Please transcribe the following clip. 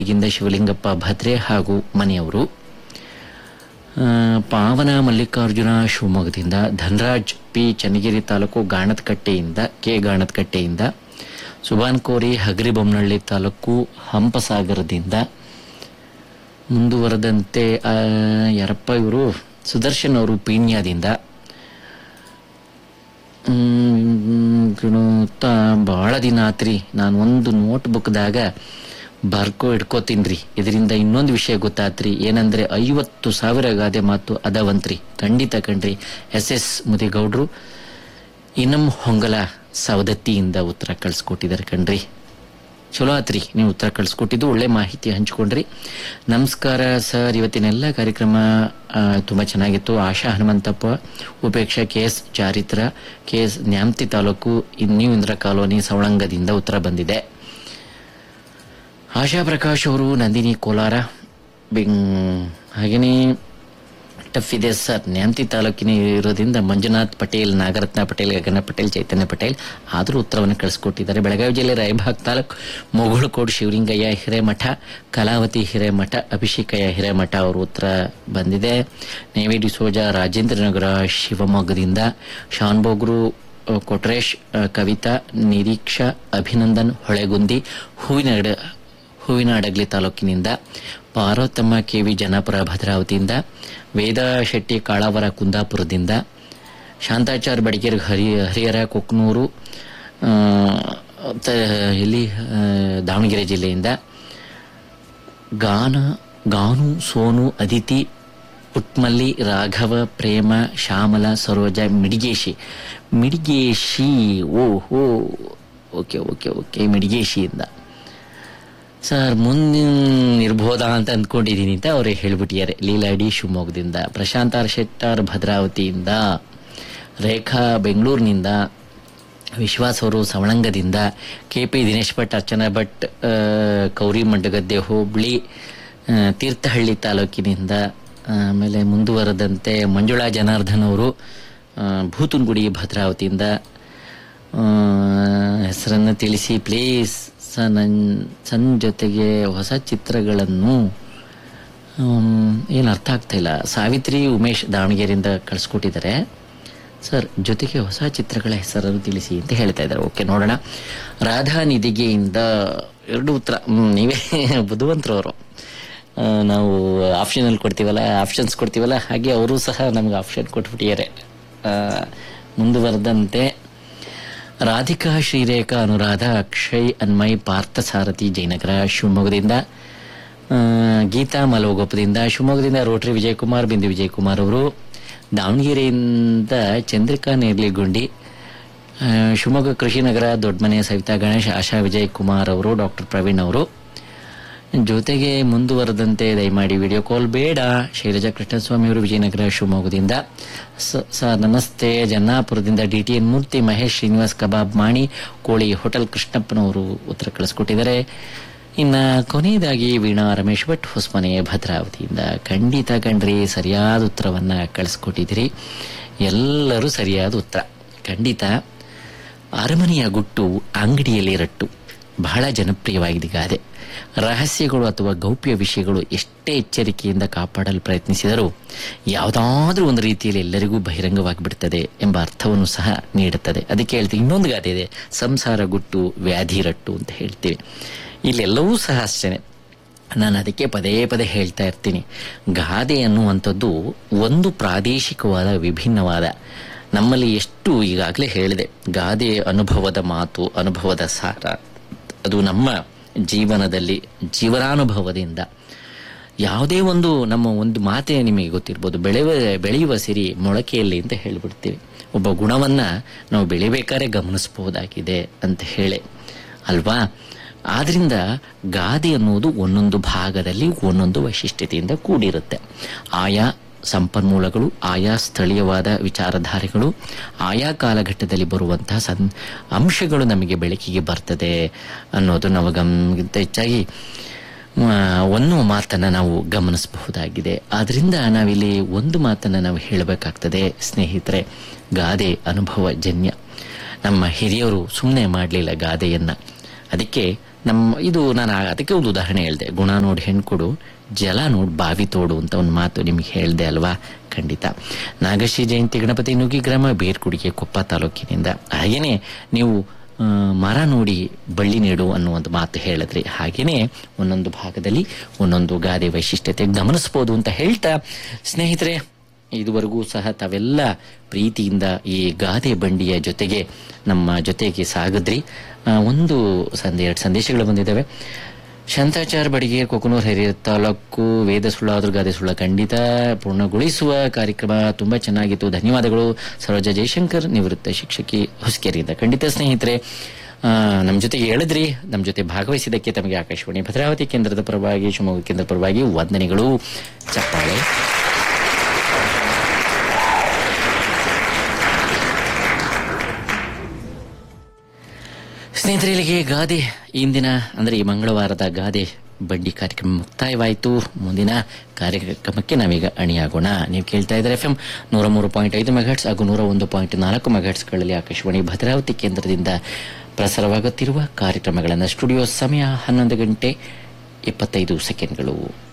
ಗಿಂದ ಶಿವಲಿಂಗಪ್ಪ ಭದ್ರೆ ಹಾಗೂ ಮನೆಯವರು ಆ, ಪಾವನ ಮಲ್ಲಿಕಾರ್ಜುನ ಶಿವಮೊಗ್ಗದಿಂದ ಧನರಾಜ್ ಪಿ ಚನ್ನಗಿರಿ ತಾಲೂಕು ಗಾಣದಕಟ್ಟೆಯಿಂದ ಕೆ ಗಾಣದಕಟ್ಟೆಯಿಂದ ಸುಬಾನ್ ಕೋರಿ ಹಗರಿಬೊಮ್ಮನಹಳ್ಳಿ ತಾಲೂಕು ಹಂಪಸಾಗರದಿಂದ ಮುಂದುವರೆದಂತೆ ಆ, ಯಾರಪ್ಪ ಇವರು ಸುದರ್ಶನ್ ಅವರು ಪೀಣ್ಯದಿಂದ ಗುಣತ ಬಹಳ ದಿನ ಆತ್ರಿ ನಾನು ಒಂದು ನೋಟ್ ಬುಕ್ದಾಗ ಬರ್ಕೋ ಇಟ್ಕೋತೀನ್ರಿ ಇದರಿಂದ ಇನ್ನೊಂದು ವಿಷಯ ಗೊತ್ತಾತ್ರಿ ಏನಂದ್ರೆ ಐವತ್ತು ಸಾವಿರ ಗಾದೆ ಮಾತು ಅದಾವಂತ್ರಿ ಖಂಡಿತ ಕಣ್ರಿ ಎಸ್ ಎಸ್ ಮುದಿಗೌಡ್ರು ಇನಂ ಹೊಂಗಲ ಸವದತ್ತಿಯಿಂದ ಉತ್ತರ ಕಳ್ಸಿಕೊಟ್ಟಿದ್ದಾರೆ ಕಣ್ರಿ ಚಲೋ ಆತ್ರಿ ನೀವು ಉತ್ತರ ಕಳ್ಸಿಕೊಟ್ಟಿದ್ದು ಒಳ್ಳೆ ಮಾಹಿತಿ ಹಂಚ್ಕೊಂಡ್ರಿ ನಮಸ್ಕಾರ ಸರ್ ಇವತ್ತಿನ ಎಲ್ಲ ಕಾರ್ಯಕ್ರಮ ಆ, ತುಂಬಾ ಚೆನ್ನಾಗಿತ್ತು ಆಶಾ Hanumanthappa Upeksha K S ಚಾರಿತ್ರ K S Nyamathi taluk new Indra colony ಸವಳಂಗದಿಂದ ಉತ್ತರ ಬಂದಿದೆ ಆಶಾ ಪ್ರಕಾಶ್ ಅವರು ನಂದಿನಿ ಕೋಲಾರ ಬಿಂಗ್ ಹಾಗೆಯೇ ಟಫ್ ಇದೆ ಸರ್ ನ್ಯಾಮತಿ ತಾಲೂಕಿನ ಇರೋದ್ರಿಂದ ಮಂಜುನಾಥ್ ಪಟೇಲ್ ನಾಗರತ್ನ ಪಟೇಲ್ ಗಗನ ಪಟೇಲ್ ಚೈತನ್ಯ ಪಟೇಲ್ ಆದರೂ ಉತ್ತರವನ್ನು ಕಳಿಸ್ಕೊಟ್ಟಿದ್ದಾರೆ ಬೆಳಗಾವಿ ಜಿಲ್ಲೆ ರಾಯಭಾಗ್ ತಾಲೂಕು ಮುಗುಳುಕೋಡು ಶಿವಲಿಂಗಯ್ಯ ಹಿರೇಮಠ ಕಲಾವತಿ ಹಿರೇಮಠ ಅಭಿಷೇಕಯ್ಯ ಹಿರೇಮಠ ಅವರು ಉತ್ತರ ಬಂದಿದೆ ನೇವಿ ಡಿಸೋಜ ರಾಜೇಂದ್ರ ನಗರ ಶಿವಮೊಗ್ಗದಿಂದ ಶಾನ್ಬೋಗ್ರು ಅ, ಕೊಟ್ರೇಶ್ ಅ, ಕವಿತಾ ನಿರೀಕ್ಷಾ ಅಭಿನಂದನ್ ಹೊಳೆಗುಂದಿ ಹೂವಿನ ಹೂವಿನ ಅಡಗ್ಲಿ ತಾಲೂಕಿನಿಂದ ಪಾರ್ವತಮ್ಮ ಕೆವಿ ಜನಾಪುರ ಭದ್ರಾವತಿಯಿಂದ ವೇದ ಶೆಟ್ಟಿ ಕಾಳಾವರ ಕುಂದಾಪುರದಿಂದ ಶಾಂತಾಚಾರ್ ಬಡಿಗೇರ್ ಹರಿ ಹರಿಹರ ಕೊಕ್ನೂರು ಆ, ತ- ಇಲ್ಲಿ ಆ, ದಾವಣಗೆರೆ ಜಿಲ್ಲೆಯಿಂದ ಗಾನ ಗಾನು ಸೋನು ಅದಿತಿ ಉಟ್ಮಲ್ಲಿ ರಾಘವ ಪ್ರೇಮ ಶ್ಯಾಮಲ ಸರೋಜ ಮಿಡಿಗೇಶಿ ಮಿಡಿಗೇಶಿ ಓ ಹೋ ಓಕೆ ಓಕೆ ಓಕೆ ಮಿಡಿಗೇಶಿಯಿಂದ ಸರ್ ಮುಂದಿನ ಇರ್ಬೋದಾ ಅಂತ ಅಂದ್ಕೊಂಡಿದ್ದೀನಿ ಅಂತ ಅವರೇ ಹೇಳ್ಬಿಟ್ಟಿದ್ದಾರೆ ಲೀಲಾಡಿ ಶಿವಮೊಗ್ಗದಿಂದ ಪ್ರಶಾಂತ್ ಆರ್ ಶೆಟ್ಟರ್ ಭದ್ರಾವತಿಯಿಂದ ರೇಖಾ ಬೆಂಗಳೂರಿನಿಂದ ವಿಶ್ವಾಸ್ ಅವರು ಸವಳಂಗದಿಂದ ಕೆ ಪಿ ದಿನೇಶ್ ಭಟ್ ಅರ್ಚನಾ ಭಟ್ ಆ, ಕೌರಿ ಮಂಡಗದ್ದೆ ಹೋಬಳಿ ಆ, ತೀರ್ಥಹಳ್ಳಿ ತಾಲೂಕಿನಿಂದ ಆಮೇಲೆ ಮುಂದುವರೆದಂತೆ ಮಂಜುಳಾ ಜನಾರ್ದನ್ ಅವರು ಆ, ಭೂತುನ್ಗುಡಿ ಭದ್ರಾವತಿಯಿಂದ ಆ, ಹೆಸರನ್ನು ತಿಳಿಸಿ ಪ್ಲೀಸ್ ಸ ನನ್ ಸನ್ ಜೊತೆಗೆ ಹೊಸ ಚಿತ್ರಗಳನ್ನು ಏನು ಅರ್ಥ ಆಗ್ತಾ ಇಲ್ಲ ಸಾವಿತ್ರಿ ಉಮೇಶ್ ದಾವಣಗೆರೆಯಿಂದ ಕಳಿಸ್ಕೊಟ್ಟಿದ್ದಾರೆ ಸರ್ ಜೊತೆಗೆ ಹೊಸ ಚಿತ್ರಗಳ ಹೆಸರನ್ನು ತಿಳಿಸಿ ಅಂತ ಹೇಳ್ತಾ ಇದ್ದಾರೆ ಓಕೆ ನೋಡೋಣ ರಾಧಾ ನಿಧಿಗೆಯಿಂದ ಎರಡು ಉತ್ತರ ಹ್ಮ್, ನೀವೇ ಬುದ್ಧಿವಂತರವರು ಆ, ನಾವು ಆಪ್ಷನಲ್ಲಿ ಕೊಡ್ತೀವಲ್ಲ ಆಪ್ಷನ್ಸ್ ಕೊಡ್ತೀವಲ್ಲ ಹಾಗೆ ಅವರು ಸಹ ನಮ್ಗೆ ಆಪ್ಷನ್ ಕೊಟ್ಬಿಟ್ಟಿದ್ದಾರೆ ಆ, ಮುಂದುವರೆದಂತೆ ರಾಧಿಕಾ ಶ್ರೀರೇಖಾ ಅನುರಾಧ ಅಕ್ಷಯ್ ಅನ್ಮಯ್ ಪಾರ್ಥಸಾರಥಿ ಜಯನಗರ ಶಿವಮೊಗ್ಗದಿಂದ ಆ, ಗೀತಾ ಮಲೋಗೋಪದಿಂದ ಶಿವಮೊಗ್ಗದಿಂದ ರೋಟರಿ ವಿಜಯಕುಮಾರ್ ಬಿಂದು ವಿಜಯಕುಮಾರ್ ಅವರು ದಾವಣಗೆರೆಯಿಂದ ಚಂದ್ರಿಕಾ ನೇರ್ಲಿಗುಂಡಿ ಆ, ಶಿವಮೊಗ್ಗ ಕೃಷಿನಗರ ದೊಡ್ಡಮನೆ ಸವಿತಾ ಗಣೇಶ್ ಆಶಾ ವಿಜಯ್ ಕುಮಾರ್ ಅವರು ಡಾಕ್ಟರ್ ಪ್ರವೀಣ್ ಅವರು ಜೊತೆಗೆ ಮುಂದುವರೆದಂತೆ ದಯಮಾಡಿ ವಿಡಿಯೋ ಕಾಲ್ ಬೇಡ ಶೈಲಜಾ ಕೃಷ್ಣಸ್ವಾಮಿ ಅವರು ವಿಜಯನಗರ ಶಿವಮೊಗ್ಗದಿಂದ ಸ- ಸರ್ ನಮಸ್ತೆ ಜನ್ನಾಪುರದಿಂದ D T N Murthy Mahesh Srinivas ಕಬಾಬ್ ಮಾಣಿ ಕೋಳಿ ಹೋಟೆಲ್ ಕೃಷ್ಣಪ್ಪನವರು ಉತ್ತರ ಕಳಿಸ್ಕೊಟ್ಟಿದ್ದಾರೆ ಇನ್ನ ಕೊನೆಯದಾಗಿ ವೀಣಾ ರಮೇಶ್ ಭಟ್ ಹೊಸ್ಮನೆ ಭದ್ರಾವತಿಯಿಂದ ಖಂಡಿತ ಕಂಡ್ರಿ ಸರಿಯಾದ ಉತ್ತರವನ್ನ ಕಳಿಸ್ಕೊಟ್ಟಿದ್ದೀರಿ ಎಲ್ಲರೂ ಸರಿಯಾದ ಉತ್ತರ ಖಂಡಿತ ಅರಮನೆಯ ಗುಟ್ಟು ಅಂಗಡಿಯಲ್ಲಿ ರಟ್ಟು ಬಹಳ ಜನಪ್ರಿಯವಾಗಿದೆ ಗಾದೆ ರಹಸ್ಯಗಳು ಅಥವಾ ಗೌಪ್ಯ ವಿಷಯಗಳು ಎಷ್ಟೇ ಎಚ್ಚರಿಕೆಯಿಂದ ಕಾಪಾಡಲು ಪ್ರಯತ್ನಿಸಿದರೂ ಯಾವುದಾದ್ರೂ ಒಂದು ರೀತಿಯಲ್ಲಿ ಎಲ್ಲರಿಗೂ ಬಹಿರಂಗವಾಗಿ ಬಿಡುತ್ತದೆ ಎಂಬ ಅರ್ಥವನ್ನು ಸಹ ನೀಡುತ್ತದೆ ಅದಕ್ಕೆ ಹೇಳ್ತೀವಿ ಇನ್ನೊಂದು ಗಾದೆ ಇದೆ ಸಂಸಾರ ಗುಟ್ಟು ವ್ಯಾಧಿ ರಟ್ಟು ಅಂತ ಹೇಳ್ತೀವಿ ಇಲ್ಲೆಲ್ಲವೂ ಸಹ ಅಷ್ಟೇನೆ ನಾನು ಅದಕ್ಕೆ ಪದೇ ಪದೇ ಹೇಳ್ತಾ ಇರ್ತೀನಿ ಗಾದೆ ಅನ್ನುವಂಥದ್ದು ಒಂದು ಪ್ರಾದೇಶಿಕವಾದ ವಿಭಿನ್ನವಾದ ನಮ್ಮಲ್ಲಿ ಎಷ್ಟು ಈಗಾಗಲೇ ಹೇಳಿದೆ ಗಾದೆ ಅನುಭವದ ಮಾತು ಅನುಭವದ ಸಾರ ಅದು ನಮ್ಮ ಜೀವನದಲ್ಲಿ ಜೀವನಾನುಭವದಿಂದ ಯಾವುದೇ ಒಂದು ನಮ್ಮ ಒಂದು ಮಾತೇ ನಿಮಗೆ ಗೊತ್ತಿರ್ಬೋದು ಬೆಳೆಯುವ ಬೆಳೆಯುವ ಸಿರಿ ಮೊಳಕೆಯಲ್ಲಿ ಅಂತ ಹೇಳ್ಬಿಡ್ತೀವಿ ಒಬ್ಬ ಗುಣವನ್ನ ನಾವು ಬೆಳಿಬೇಕಾದ್ರೆ ಗಮನಿಸಬಹುದಾಗಿದೆ ಅಂತ ಹೇಳಿ ಅಲ್ವಾ ಆದ್ರಿಂದ ಗಾದೆ ಅನ್ನುವುದು ಒಂದೊಂದು ಭಾಗದಲ್ಲಿ ಒಂದೊಂದು ವೈಶಿಷ್ಟ್ಯತೆಯಿಂದ ಕೂಡಿರುತ್ತೆ ಆಯಾ ಸಂಪನ್ಮೂಲಗಳು ಆಯಾ ಸ್ಥಳೀಯವಾದ ವಿಚಾರಧಾರೆಗಳು ಆಯಾ ಕಾಲಘಟ್ಟದಲ್ಲಿ ಬರುವಂತಹ ಸನ್ ಅಂಶಗಳು ನಮಗೆ ಬೆಳಕಿಗೆ ಬರ್ತದೆ ಅನ್ನೋದು ನಾವು ಗಮನಕ್ಕಿಂತ ಹೆಚ್ಚಾಗಿ ಆ, ಒಂದು ಮಾತನ್ನ ನಾವು ಗಮನಿಸಬಹುದಾಗಿದೆ ಆದ್ರಿಂದ ನಾವಿಲ್ಲಿ ಒಂದು ಮಾತನ್ನ ನಾವು ಹೇಳಬೇಕಾಗ್ತದೆ ಸ್ನೇಹಿತರೆ ಗಾದೆ ಅನುಭವ ಜನ್ಯ ನಮ್ಮ ಹಿರಿಯರು ಸುಮ್ಮನೆ ಮಾಡಲಿಲ್ಲ ಗಾದೆಯನ್ನ ಅದಕ್ಕೆ ನಮ್ಮ ಇದು ನಾನು ಆ- ಅದಕ್ಕೆ ಒಂದು ಉದಾಹರಣೆ ಹೇಳಿದೆ ಗುಣ ನೋಡಿ ಹೆಣ್ಣು ಕೊಡು ಜಲ ನೋಡಿ ಬಾವಿ ತೋಡು ಅಂತ ಒಂದು ಮಾತು ನಿಮಗೆ ಹೇಳಿದೆ ಅಲ್ವಾ ಖಂಡಿತ ನಾಗಶ್ರೀ ಜಯಂತಿ ಗಣಪತಿ ನುಗ್ಗಿ ಗ್ರಾಮ ಬೇರ್ಕುಡಿಗೆ ಕೊಪ್ಪ ತಾಲೂಕಿನಿಂದ ಹಾಗೇನೆ ನೀವು ಆ, ಮರ ನೋಡಿ ಬಳ್ಳಿ ನೆಡು ಅನ್ನೋ ಒಂದು ಮಾತು ಹೇಳಿದ್ರಿ ಹಾಗೇನೆ ಒಂದೊಂದು ಭಾಗದಲ್ಲಿ ಒಂದೊಂದು ಗಾದೆ ವೈಶಿಷ್ಟ್ಯತೆ ಗಮನಿಸ್ಬೋದು ಅಂತ ಹೇಳ್ತಾ ಸ್ನೇಹಿತರೆ ಇದುವರೆಗೂ ಸಹ ತಾವೆಲ್ಲ ಪ್ರೀತಿಯಿಂದ ಈ ಗಾದೆ ಬಂಡಿಯ ಜೊತೆಗೆ ನಮ್ಮ ಜೊತೆಗೆ ಸಾಗಿದ್ರಿ ಆ, ಒಂದು ಸಂದೇ ಎರಡು ಸಂದೇಶಗಳು ಬಂದಿದ್ದಾವೆ ಶಾಂತಾಚಾರ್ ಬಡಿಗೇರ್ ಕೊಕನೂರ್ ಹಿರಿಯ ತಾಲೂಕು ವೇದ ಸುಳ್ಳಾದ್ರೂ ಗಾದೆ ಸುಳ್ಳ ಖಂಡಿತ ಪೂರ್ಣಗೊಳಿಸುವ ಕಾರ್ಯಕ್ರಮ ತುಂಬಾ ಚೆನ್ನಾಗಿತ್ತು ಧನ್ಯವಾದಗಳು ಸರೋಜ ಜಯಶಂಕರ್ ನಿವೃತ್ತ ಶಿಕ್ಷಕಿ ಹೊಸಕೆರೆಯಿಂದ ಖಂಡಿತ ಸ್ನೇಹಿತರೆ ಆ, ನಮ್ಮ ಜೊತೆಗೆ ಹೇಳಿದ್ರಿ ನಮ್ಮ ಜೊತೆ ಭಾಗವಹಿಸಿದ್ದಕ್ಕೆ ತಮಗೆ ಆಕಾಶವಾಣಿ ಭದ್ರಾವತಿ ಕೇಂದ್ರದ ಪರವಾಗಿ ಶಿವಮೊಗ್ಗ ಕೇಂದ್ರದ ಪರವಾಗಿ ವಂದನೆಗಳು ಚಪ್ಪಾಳೆ ಸ್ನೇಹಿತರೆ ಇಲ್ಲಿಗೆ ಗಾದೆ ಇಂದಿನ ಅಂದರೆ ಈ ಮಂಗಳವಾರದ ಗಾದೆ ಬಂಡಿ ಕಾರ್ಯಕ್ರಮ ಮುಕ್ತಾಯವಾಯಿತು ಮುಂದಿನ ಕಾರ್ಯಕ್ರಮಕ್ಕೆ ನಾವೀಗ ಅಣಿಯಾಗೋಣ ನೀವು ಕೇಳ್ತಾ ಇದ್ದಾರೆ ಎಫ್ ಎಂ ನೂರ ಮೂರು ಪಾಯಿಂಟ್ ಐದು ಮೆಗಾಟ್ಸ್ ಹಾಗೂ ನೂರ ಒಂದು ಪಾಯಿಂಟ್ ನಾಲ್ಕು ಮೆಗಾಟ್ಸ್ಗಳಲ್ಲಿ ಆಕಾಶವಾಣಿ ಭದ್ರಾವತಿ ಕೇಂದ್ರದಿಂದ ಪ್ರಸಾರವಾಗುತ್ತಿರುವ ಕಾರ್ಯಕ್ರಮಗಳನ್ನು ಸ್ಟುಡಿಯೋ ಸಮಯ ಹನ್ನೊಂದು ಗಂಟೆ ಇಪ್ಪತ್ತೈದು ಸೆಕೆಂಡ್ಗಳು